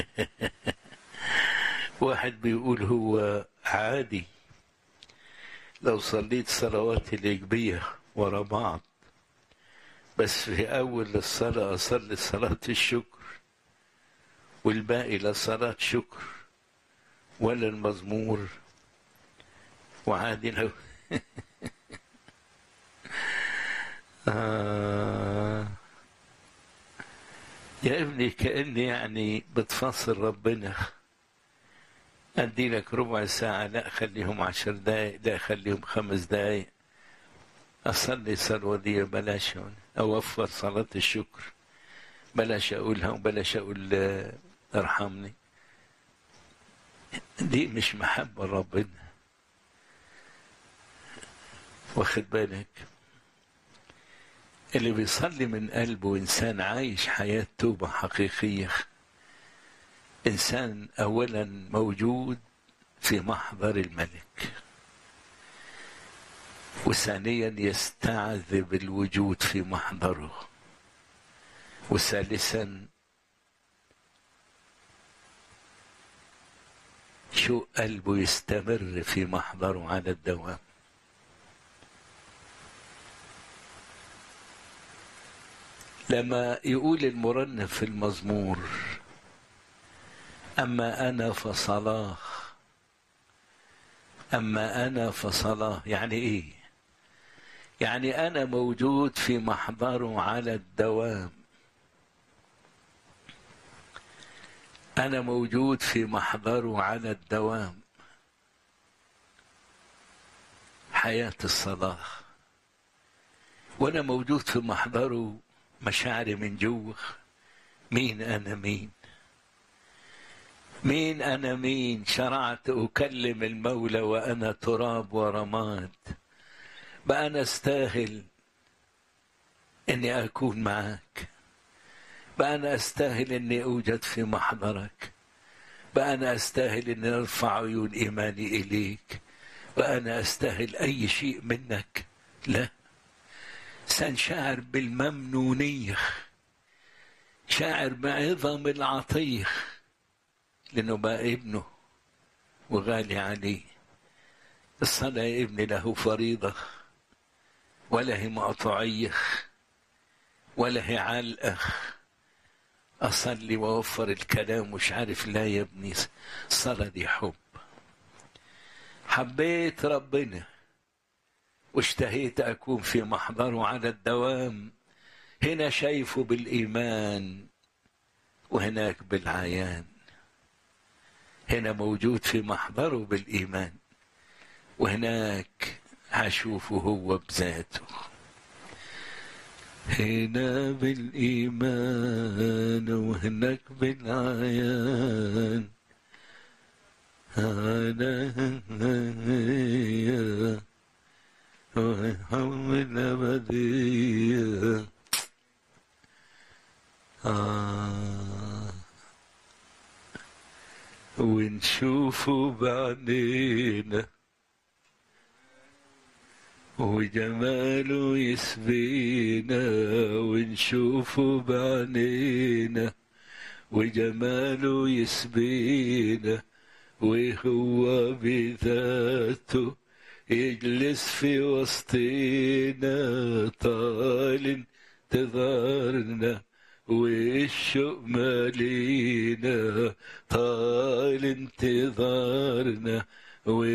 واحد بيقول هو عادي لو صليت صلوات الإجبية ورا بعض بس في أول الصلاة أصلي صلاة الشكر والباقي لا صلاة شكر ولا المزمور وعادي لو آه يا ابني كأني يعني بتفصل ربنا أدي لك ربع ساعة لا خليهم عشر دقايق لا خليهم خمس دقايق أصلي صلوة دي بلاش أوفر صلاة الشكر بلاش أقولها وبلاش أقول ارحمني دي مش محبة ربنا واخد بالك اللي بيصلي من قلبه إنسان عايش حياة توبة حقيقية إنسان أولا موجود في محضر الملك وثانيا يستعذب الوجود في محضره وثالثا شو قلبه يستمر في محضره على الدوام لما يقول المرنم في المزمور أما أنا فصلاه أما أنا فصلاه يعني إيه يعني أنا موجود في محضره على الدوام أنا موجود في محضره على الدوام حياة الصلاة وأنا موجود في محضره مشاعري من جوه مين أنا مين مين أنا مين شرعت أكلم المولى وأنا تراب ورماد بقى أنا أستاهل إني أكون معك بقى أنا أستاهل إني أوجد في محضرك بقى أنا أستاهل إني أرفع عيون إيماني إليك بقى أنا أستاهل أي شيء منك لا سنشعر بالممنونية شاعر بعظم العطيه لأنه بقى ابنه وغالي عليه الصلاة يا ابني له فريضة ولا هي مقطوعية ولا هي علقة أصلي وأوفر الكلام مش عارف لا يا ابني الصلاة دي حب حبيت ربنا واشتهيت أكون في محضره على الدوام هنا شايفه بالإيمان وهناك بالعيان هنا موجود في محضره بالإيمان وهناك هشوفه هو بذاته هنا بالإيمان وهناك بالعيان أنا وحول أبدية آه ونشوفه بعدين وجماله يسبينا ونشوفه بعدين وجماله يسبينا وهو بذاته يجلس في وسطينا طال انتظارنا والشوق مالينا طال انتظارنا